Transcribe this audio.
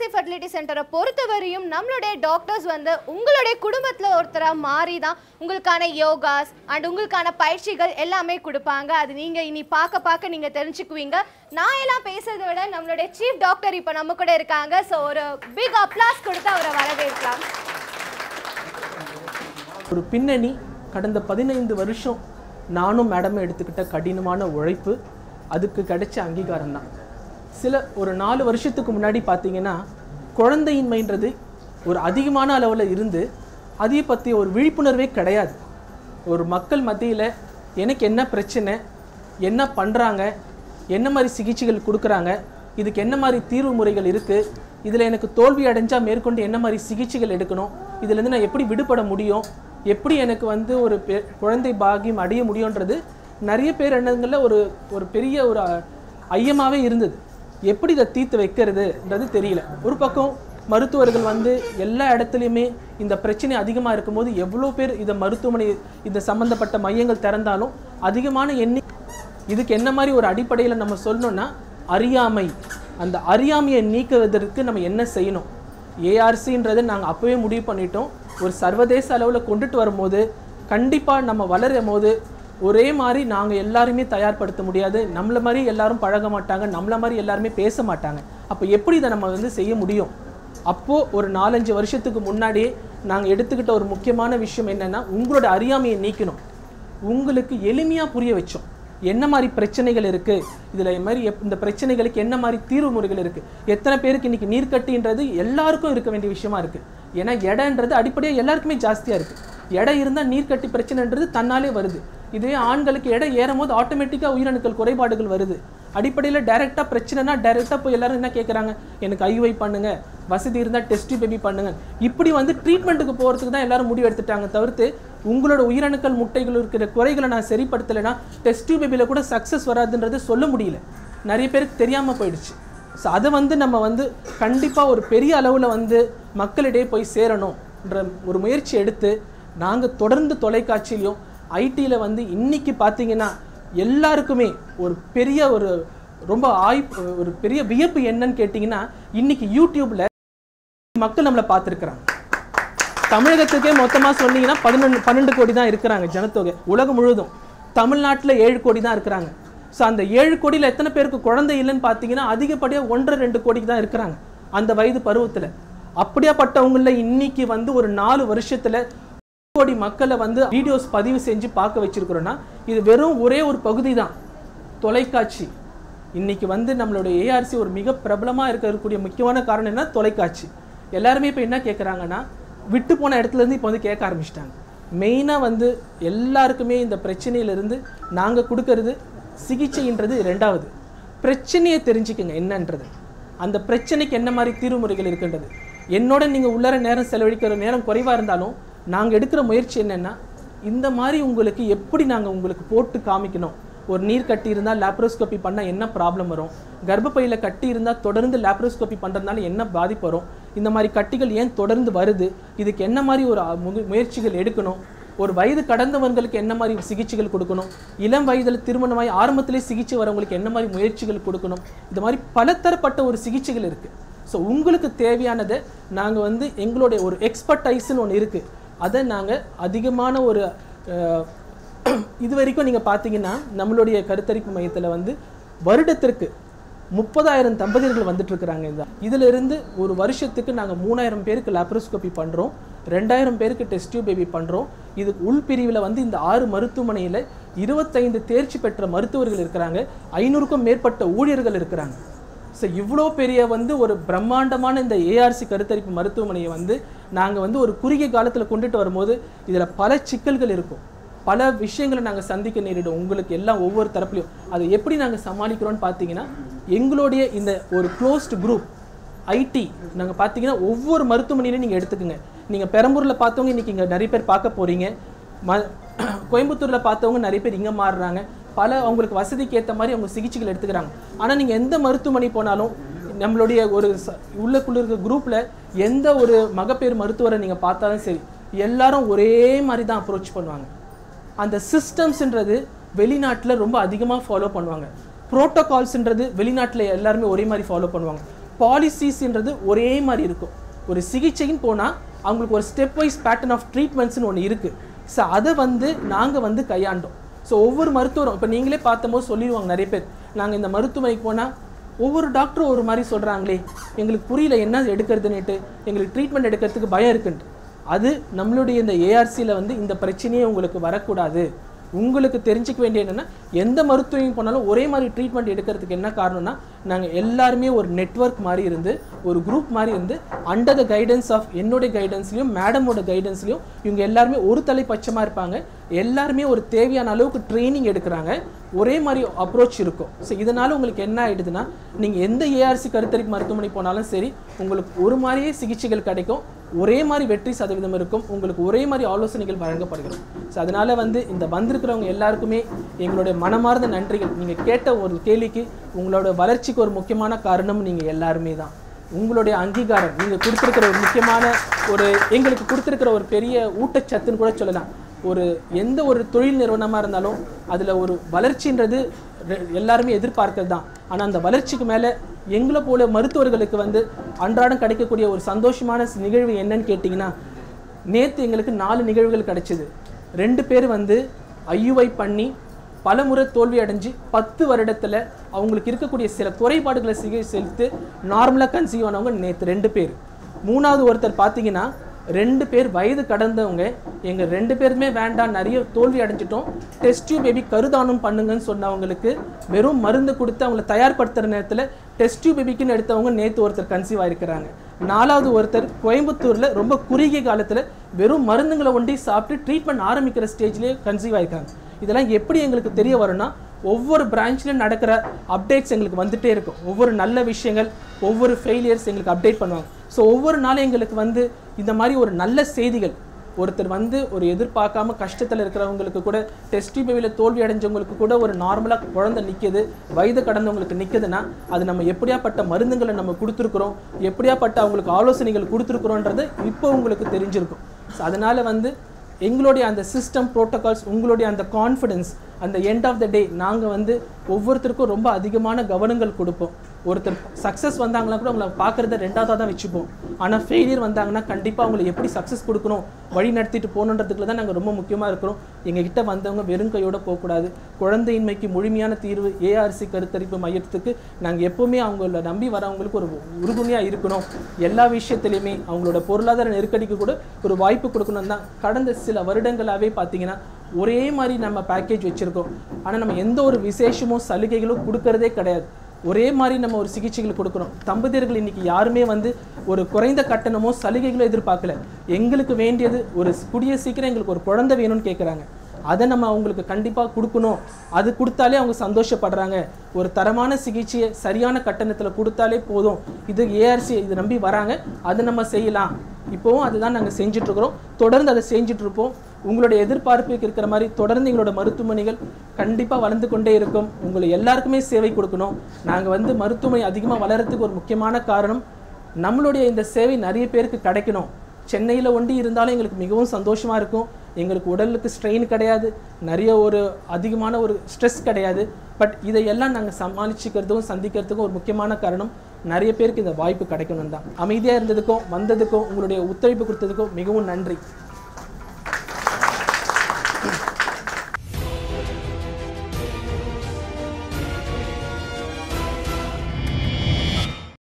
ARC fertility சென்டரை பொறுத்தவரையும் நம்மளுடைய டாக்டர்ஸ் வந்து உங்களுடைய குடும்பத்தில் ஒருத்தராக மாறி தான் உங்களுக்கான யோகாஸ் அண்ட் உங்களுக்கான பயிற்சிகள் எல்லாமே கொடுப்பாங்க அது நீங்கள் இனி பார்க்க பார்க்க நீங்கள் தெரிஞ்சுக்குவீங்க நான் எல்லாம் பேசுறதை விட நம்மளுடைய சீஃப் டாக்டர் இப்போ நம்ம கூட இருக்காங்க ஸோ ஒரு பிக் அப்ளாஸ் கொடுத்து அவரை வரவேற்கலாம் ஒரு பின்னணி கடந்த பதினைந்து வருஷம் நானும் மேடமும் எடுத்துக்கிட்ட கடினமான உழைப்பு அதுக்கு கிடைச்ச அங்கீகாரம் தான் சில ஒரு நாலு வருஷத்துக்கு முன்னாடி பார்த்தீங்கன்னா குழந்தையின்மைன்றது ஒரு அதிகமான அளவில் இருந்து அதை பற்றி ஒரு விழிப்புணர்வே கிடையாது ஒரு மக்கள் மத்தியில் எனக்கு என்ன பிரச்சனை என்ன பண்ணுறாங்க என்ன மாதிரி சிகிச்சைகள் கொடுக்குறாங்க இதுக்கு என்ன மாதிரி தீர்வு முறைகள் இருக்குது இதில் எனக்கு தோல்வி அடைஞ்சால் மேற்கொண்டு என்ன மாதிரி சிகிச்சைகள் எடுக்கணும் இதுலேருந்து நான் எப்படி விடுபட முடியும் எப்படி எனக்கு வந்து ஒரு பெ- குழந்தை பாக்கியம் அடைய முடியுன்றது நிறைய பேர் எண்ணங்களில் ஒரு ஒரு பெரிய ஒரு அ- ஐயமாகவே இருந்தது எப்படி இதை தீர்த்து வைக்கிறதுன்றது தெரியல ஒரு பக்கம் மருத்துவர்கள் வந்து எல்லா இடத்துலையுமே இந்த பிரச்சனை அதிகமாக இருக்கும்போது எவ்வளோ பேர் இதை மருத்துவமனை இந்த சம்மந்தப்பட்ட மையங்கள் திறந்தாலும் அதிகமான எண்ணி இதுக்கு என்ன மாதிரி ஒரு அடிப்படையில் நம்ம சொல்லணும்னா அறியாமை அந்த அறியாமையை நீக்குவதற்கு நம்ம என்ன செய்யணும் ஏஆர்சின்றதை நாங்கள் அப்போவே முடிவு பண்ணிட்டோம் ஒரு சர்வதேச அளவில் கொண்டுட்டு வரும்போது கண்டிப்பாக நம்ம வளரும் போது ஒரே மாதிரி நாங்கள் எல்லாருமே தயார்படுத்த முடியாது நம்மள மாதிரி எல்லாரும் பழக மாட்டாங்க நம்மள மாதிரி எல்லாருமே பேச மாட்டாங்க அப்போ எப்படி இதை நம்ம வந்து செய்ய முடியும் அப்போது ஒரு நாலஞ்சு வருஷத்துக்கு முன்னாடியே நாங்கள் எடுத்துக்கிட்ட ஒரு முக்கியமான விஷயம் என்னென்னா உங்களோட அறியாமையை நீக்கணும் உங்களுக்கு எளிமையாக புரிய வச்சோம் என்ன மாதிரி பிரச்சனைகள் இருக்குது இதில் இந்த மாதிரி எப்- இந்த பிரச்சனைகளுக்கு என்ன மாதிரி தீர்வு முறைகள் இருக்குது எத்தனை பேருக்கு இன்றைக்கி நீர்க்கட்டின்றது எல்லாருக்கும் இருக்க வேண்டிய விஷயமா இருக்குது ஏன்னா எடைன்றது அடிப்படையாக எல்லாருக்குமே ஜாஸ்தியாக இருக்குது எடை இருந்தால் நீர்க்கட்டி பிரச்சனைன்றது தன்னாலே வருது இதுவே ஆண்களுக்கு எடை ஏறும் போது ஆட்டோமேட்டிக்காக உயிரணுக்கள் குறைபாடுகள் வருது அடிப்படையில் டைரெக்டாக பிரச்சனைனா டைரெக்டாக போய் எல்லாரும் என்ன கேட்குறாங்க எனக்கு ஐவை பண்ணுங்க வசதி இருந்தால் டெஸ்ட் பேபி பண்ணுங்க இப்படி வந்து ட்ரீட்மெண்ட்டுக்கு போகிறதுக்கு தான் எல்லாரும் முடிவு எடுத்துட்டாங்க தவிர்த்து உங்களோட உயிரணுக்கள் முட்டைகள் இருக்கிற குறைகளை நான் சரிப்படுத்தலைன்னா டெஸ்ட் பேபியில் கூட சக்ஸஸ் வராதுன்றது சொல்ல முடியல நிறைய பேருக்கு தெரியாமல் போயிடுச்சு ஸோ அதை வந்து நம்ம வந்து கண்டிப்பாக ஒரு பெரிய அளவில் வந்து மக்களிடையே போய் சேரணும்ன்ற ஒரு முயற்சி எடுத்து நாங்கள் தொடர்ந்து தொலைக்காட்சியிலையும் ஐடியில் வந்து இன்னைக்கு பார்த்தீங்கன்னா எல்லாருக்குமே ஒரு பெரிய ஒரு ரொம்ப ஆய் ஒரு பெரிய வியப்பு என்னன்னு கேட்டிங்கன்னா இன்னைக்கு யூடியூப்ல மக்கள் நம்மளை பார்த்துருக்குறாங்க தமிழகத்துக்கே மொத்தமாக சொன்னீங்கன்னா பதினொன்று பன்னெண்டு கோடி தான் இருக்கிறாங்க ஜனத்தொகை உலகம் முழுவதும் தமிழ்நாட்டில் ஏழு கோடி தான் இருக்கிறாங்க ஸோ அந்த ஏழு கோடியில் எத்தனை பேருக்கு குழந்தை இல்லைன்னு பார்த்தீங்கன்னா அதிகப்படியாக ஒன்றரை ரெண்டு கோடிக்கு தான் இருக்கிறாங்க அந்த வயது பருவத்தில் அப்படியாப்பட்டவங்களில் இன்னைக்கு வந்து ஒரு நாலு வருஷத்தில் கோடி மக்களை வந்து வீடியோஸ் பதிவு செஞ்சு பார்க்க வச்சிருக்கிறோன்னா இது வெறும் ஒரே ஒரு பகுதி தான் தொலைக்காட்சி இன்னைக்கு வந்து நம்மளுடைய ஏஆர்சி ஒரு மிக பிரபலமாக இருக்கக்கூடிய முக்கியமான காரணம் என்ன தொலைக்காட்சி எல்லாருமே இப்போ என்ன கேட்குறாங்கன்னா விட்டு போன இடத்துல இருந்து இப்போ வந்து கேட்க ஆரம்பிச்சிட்டாங்க மெயினாக வந்து எல்லாருக்குமே இந்த பிரச்சனையிலிருந்து நாங்கள் கொடுக்கறது சிகிச்சைன்றது ரெண்டாவது பிரச்சனையை தெரிஞ்சுக்கங்க என்னன்றது அந்த பிரச்சனைக்கு என்ன மாதிரி தீர்வு முறைகள் இருக்குன்றது என்னோட நீங்கள் உள்ளார நேரம் செலவழிக்கிற நேரம் குறைவாக இருந்தாலும் நாங்கள் எடுக்கிற முயற்சி என்னென்னா இந்த மாதிரி உங்களுக்கு எப்படி நாங்கள் உங்களுக்கு போட்டு காமிக்கணும் ஒரு நீர் கட்டி இருந்தால் லேப்ரோஸ்கோபி பண்ணால் என்ன ப்ராப்ளம் வரும் கர்ப்பப்பையில் கட்டி இருந்தால் தொடர்ந்து லேப்ரோஸ்கோபி பண்ணுறதுனால என்ன பாதிப்பு வரும் இந்த மாதிரி கட்டிகள் ஏன் தொடர்ந்து வருது இதுக்கு என்ன மாதிரி ஒரு அ- முக- முயற்சிகள் எடுக்கணும் ஒரு வயது கடந்தவங்களுக்கு என்ன மாதிரி சிகிச்சைகள் கொடுக்கணும் இளம் வயதில் திருமணமாய் ஆரம்பத்திலே சிகிச்சை வரவங்களுக்கு என்ன மாதிரி முயற்சிகள் கொடுக்கணும் இது மாதிரி பலதரப்பட்ட ஒரு சிகிச்சைகள் இருக்குது ஸோ உங்களுக்கு தேவையானதை நாங்கள் வந்து எங்களுடைய ஒரு எக்ஸ்பர்டைஸ்னு ஒன்று இருக்குது அதை நாங்கள் அதிகமான ஒரு அஹ், இது வரைக்கும் நீங்கள் பார்த்தீங்கன்னா நம்மளுடைய கருத்தரிப்பு மையத்தில் வந்து வருடத்திற்கு முப்பதாயிரம் தம்பதியர்கள் வந்துட்டு இருக்கிறாங்க இந்த இதுல இருந்து ஒரு வருஷத்துக்கு நாங்கள் மூணாயிரம் பேருக்கு லாப்ரோஸ்கோபி பண்ணுறோம் ரெண்டாயிரம் பேருக்கு டெஸ்ட் பேபி பண்ணுறோம் இது உள்பிரிவில் வந்து இந்த ஆறு மருத்துவமனையில் இருபத்தைந்து தேர்ச்சி பெற்ற மருத்துவர்கள் இருக்கிறாங்க ஐநூறுக்கும் மேற்பட்ட ஊழியர்கள் இருக்கிறாங்க ஸோ இவ்வளோ பெரிய வந்து ஒரு பிரம்மாண்டமான இந்த ஏஆர்சி கருத்தரிப்பு மருத்துவமனையை வந்து நாங்கள் வந்து ஒரு குறுகிய காலத்தில் கொண்டுட்டு வரும்போது இதில் பல சிக்கல்கள் இருக்கும் பல விஷயங்களை நாங்கள் சந்திக்க நேரிடும் உங்களுக்கு எல்லாம் ஒவ்வொரு தரப்புலையும் அதை எப்படி நாங்கள் சமாளிக்கிறோம்னு பார்த்தீங்கன்னா எங்களுடைய இந்த ஒரு க்ளோஸ்டு குரூப் ஐடி நாங்கள் பார்த்தீங்கன்னா ஒவ்வொரு மருத்துவமனையிலையும் நீங்கள் எடுத்துக்கோங்க நீங்கள் பெரம்பூரில் பார்த்தவங்க இன்றைக்கி இங்கே நிறைய பேர் பார்க்க போகிறீங்க ம கோயம்புத்தூரில் பார்த்தவங்க நிறைய பேர் இங்கே மாறுறாங்க பல அவங்களுக்கு வசதிக்கு ஏற்ற மாதிரி அவங்க சிகிச்சைகள் எடுத்துக்கிறாங்க ஆனால் நீங்கள் எந்த மருத்துவமனை போனாலும் நம்மளுடைய ஒரு ச- உள்ளுக்குள்ள இருக்க குரூப்பில் எந்த ஒரு மகப்பேறு மருத்துவரை நீங்கள் பார்த்தாலும் சரி எல்லாரும் ஒரே மாதிரி தான் அப்ரோச் பண்ணுவாங்க அந்த சிஸ்டம்ஸ்ன்றது வெளிநாட்டில் ரொம்ப அதிகமாக ஃபாலோ பண்ணுவாங்க ப்ரோட்டோகால்ஸ்ன்றது வெளிநாட்டில் எல்லாருமே ஒரே மாதிரி ஃபாலோ பண்ணுவாங்க பாலிசிஸ்ன்றது ஒரே மாதிரி இருக்கும் ஒரு சிகிச்சைன்னு போனால் அவங்களுக்கு ஒரு ஸ்டெப் வைஸ் பேட்டர்ன் ஆஃப் ட்ரீட்மெண்ட்ஸ்னு ஒன்று இருக்குது ஸோ அதை வந்து நாங்கள் வந்து கையாண்டோம் ஸோ ஒவ்வொரு மருத்துவரும் இப்போ நீங்களே பார்த்தம்போது சொல்லிடுவாங்க நிறைய பேர் நாங்கள் இந்த மருத்துவமனைக்கு போனால் ஒவ்வொரு டாக்டரும் ஒரு மாதிரி சொல்கிறாங்களே எங்களுக்கு புரியல என்ன எடுக்கிறதுன்னுட்டு எங்களுக்கு ட்ரீட்மெண்ட் எடுக்கிறதுக்கு பயம் இருக்குன்ட்டு அது நம்மளுடைய இந்த ஏஆர்சியில் வந்து இந்த பிரச்சனையே உங்களுக்கு வரக்கூடாது உங்களுக்கு தெரிஞ்சுக்க வேண்டிய என்னென்னா எந்த மருத்துவம் போனாலும் ஒரே மாதிரி ட்ரீட்மெண்ட் எடுக்கிறதுக்கு என்ன காரணம்னா நாங்கள் எல்லாருமே ஒரு நெட்வொர்க் மாதிரி இருந்து ஒரு குரூப் மாதிரி இருந்து அண்டர் த கைடன்ஸ் ஆஃப் என்னுடைய கைடன்ஸ்லையும் மேடமோட கைடன்ஸ்லையும் இவங்க எல்லாருமே ஒரு தலை பட்சமாக இருப்பாங்க எல்லாருமே ஒரு தேவையான அளவுக்கு ட்ரைனிங் எடுக்கிறாங்க ஒரே மாதிரி அப்ரோச் இருக்கும் ஸோ இதனால் உங்களுக்கு என்ன ஆயிடுதுன்னா நீங்கள் எந்த ஏஆர்சி கருத்தரிப்பு மருத்துவமனை போனாலும் சரி உங்களுக்கு ஒரு மாதிரியே சிகிச்சைகள் கிடைக்கும் ஒரே மாதிரி வெற்றி சதவீதம் இருக்கும் உங்களுக்கு ஒரே மாதிரி ஆலோசனைகள் வழங்கப்படுகிறது ஸோ அதனால் வந்து இந்த வந்திருக்கிறவங்க எல்லாருக்குமே எங்களுடைய மனமார்ந்த நன்றிகள் நீங்கள் கேட்ட ஒரு கேள்விக்கு உங்களோட வளர்ச்சிக்கு ஒரு முக்கியமான காரணம் நீங்கள் எல்லாருமே தான் உங்களுடைய அங்கீகாரம் நீங்கள் கொடுத்துருக்கிற ஒரு முக்கியமான ஒரு எங்களுக்கு கொடுத்துருக்கிற ஒரு பெரிய ஊட்டச்சத்துன்னு கூட சொல்லலாம் ஒரு எந்த ஒரு தொழில் நிறுவனமாக இருந்தாலும் அதில் ஒரு வளர்ச்சின்றது ரெ- எல்லாருமே எதிர்பார்க்கிறது தான் ஆனால் அந்த வளர்ச்சிக்கு மேலே எங்களை போல மருத்துவர்களுக்கு வந்து அன்றாடம் கிடைக்கக்கூடிய ஒரு சந்தோஷமான ஸ் நிகழ்வு என்னன்னு கேட்டிங்கன்னா நேற்று எங்களுக்கு நாலு நிகழ்வுகள் கிடைச்சிது ரெண்டு பேர் வந்து ஐயுஐ பண்ணி பலமுறை தோல்வி அடைஞ்சு பத்து வருடத்தில் அவங்களுக்கு இருக்கக்கூடிய சில குறைபாடுகளை சிகிச்சைத்து நார்மலாக கன்சீவ் ஆனவங்க நேற்று ரெண்டு பேர் மூணாவது ஒருத்தர் பார்த்தீங்கன்னா ரெண்டு பேர் வயது கடந்தவங்க எங்கள் ரெண்டு பேருமே வேண்டாம் நிறைய தோல்வி அடைஞ்சிட்டோம் டெஸ்ட் டியூப் பேபி கருதானம் பண்ணுங்கன்னு சொன்னவங்களுக்கு வெறும் மருந்து கொடுத்து அவங்கள தயார்படுத்துகிற நேரத்தில் டெஸ்ட் டியூப் பேபிக்குன்னு எடுத்தவங்க நேற்று ஒருத்தர் கன்சீவ் ஆயிருக்கிறாங்க நாலாவது ஒருத்தர் கோயம்புத்தூரில் ரொம்ப குறுகிய காலத்தில் வெறும் மருந்துங்களை ஒண்டி சாப்பிட்டு ட்ரீட்மெண்ட் ஆரம்பிக்கிற ஸ்டேஜ்லேயே கன்சீவ் ஆயிருக்காங்க இதெல்லாம் எப்படி எங்களுக்கு தெரிய வரும்னா ஒவ்வொரு பிரான்ச்லையும் நடக்கிற அப்டேட்ஸ் எங்களுக்கு வந்துட்டே இருக்கும் ஒவ்வொரு நல்ல விஷயங்கள் ஒவ்வொரு ஃபெயிலியர்ஸ் எங்களுக்கு அப்டேட் பண்ணுவாங்க ஸோ ஒவ்வொரு நாளும் எங்களுக்கு வந்து இந்த மாதிரி ஒரு நல்ல செய்திகள் ஒருத்தர் வந்து ஒரு எதிர்பார்க்காம கஷ்டத்தில் இருக்கிறவங்களுக்கு கூட டெஸ்ட் பேபியில் தோல்வி அடைஞ்சவங்களுக்கு கூட ஒரு நார்மலாக குழந்தை நிற்கிது வயது கடந்தவங்களுக்கு நிற்குதுன்னா அது நம்ம எப்படியாப்பட்ட மருந்துகளை நம்ம கொடுத்துருக்குறோம் எப்படியாப்பட்ட அவங்களுக்கு ஆலோசனைகள் கொடுத்துருக்குறோன்றது இப்போ உங்களுக்கு தெரிஞ்சிருக்கும் ஸோ அதனால் வந்து எங்களுடைய அந்த சிஸ்டம் ப்ரோட்டோகால்ஸ் உங்களுடைய அந்த கான்ஃபிடன்ஸ் அந்த எண்ட் ஆஃப் த டே நாங்கள் வந்து ஒவ்வொருத்தருக்கும் ரொம்ப அதிகமான கவனங்கள் கொடுப்போம் ஒருத்தர் சக்ஸஸ் வந்தாங்கன்னா கூட அவங்கள பார்க்குறத ரெண்டாவதாக தான் வச்சுப்போம் ஆனால் ஃபெயிலியர் வந்தாங்கன்னா கண்டிப்பாக அவங்களை எப்படி சக்ஸஸ் கொடுக்கணும் வழி நடத்திட்டு போகணுன்றதுக்குள்ள தான் நாங்கள் ரொம்ப முக்கியமாக இருக்கிறோம் எங்ககிட்ட வந்தவங்க வெறும் கையோட போகக்கூடாது குழந்தையின்மைக்கு முழுமையான தீர்வு ஏஆர்சி கருத்தரிப்பு மையத்துக்கு நாங்கள் எப்போவுமே அவங்கள நம்பி வரவங்களுக்கு ஒரு உறுதுணையாக இருக்கணும் எல்லா விஷயத்துலையுமே அவங்களோட பொருளாதார நெருக்கடிக்கு கூட ஒரு வாய்ப்பு கொடுக்கணும் தான் கடந்த சில வருடங்களாகவே பார்த்தீங்கன்னா ஒரே மாதிரி நம்ம பேக்கேஜ் வச்சுருக்கோம் ஆனால் நம்ம எந்த ஒரு விசேஷமும் சலுகைகளும் கொடுக்கறதே கிடையாது ஒரே மாதிரி நம்ம ஒரு சிகிச்சைகள் கொடுக்குறோம் தம்பதியர்கள் இன்னைக்கு யாருமே வந்து ஒரு குறைந்த கட்டணமோ சலுகைகளோ எதிர்பார்க்கல எங்களுக்கு வேண்டியது ஒரு கூடிய சீக்கிரம் எங்களுக்கு ஒரு குழந்தை வேணும்னு கேட்குறாங்க அதை நம்ம அவங்களுக்கு கண்டிப்பாக கொடுக்கணும் அது கொடுத்தாலே அவங்க சந்தோஷப்படுறாங்க ஒரு தரமான சிகிச்சையை சரியான கட்டணத்தில் கொடுத்தாலே போதும் இது ஏஆர்சி இது நம்பி வராங்க அதை நம்ம செய்யலாம் இப்போவும் அதுதான் நாங்கள் செஞ்சுட்ருக்குறோம் தொடர்ந்து அதை செஞ்சுட்டு இருப்போம் உங்களுடைய எதிர்பார்ப்புக்கு இருக்கிற மாதிரி தொடர்ந்து எங்களோட மருத்துவமனைகள் கண்டிப்பாக வளர்ந்து கொண்டே இருக்கும் உங்களை எல்லாருக்குமே சேவை கொடுக்கணும் நாங்கள் வந்து மருத்துவமனை அதிகமாக வளர்கிறதுக்கு ஒரு முக்கியமான காரணம் நம்மளுடைய இந்த சேவை நிறைய பேருக்கு கிடைக்கணும் சென்னையில் ஒண்டி இருந்தாலும் எங்களுக்கு மிகவும் சந்தோஷமாக இருக்கும் எங்களுக்கு உடலுக்கு ஸ்ட்ரெயின் கிடையாது நிறைய ஒரு அதிகமான ஒரு ஸ்ட்ரெஸ் கிடையாது பட் இதையெல்லாம் நாங்கள் சமாளிச்சுக்கிறதுக்கும் சந்திக்கிறதுக்கும் ஒரு முக்கியமான காரணம் நிறைய பேருக்கு இந்த வாய்ப்பு கிடைக்கணும் தான் அமைதியாக இருந்ததுக்கும் வந்ததுக்கும் உங்களுடைய ஒத்துழைப்பு கொடுத்ததுக்கும் மிகவும் நன்றி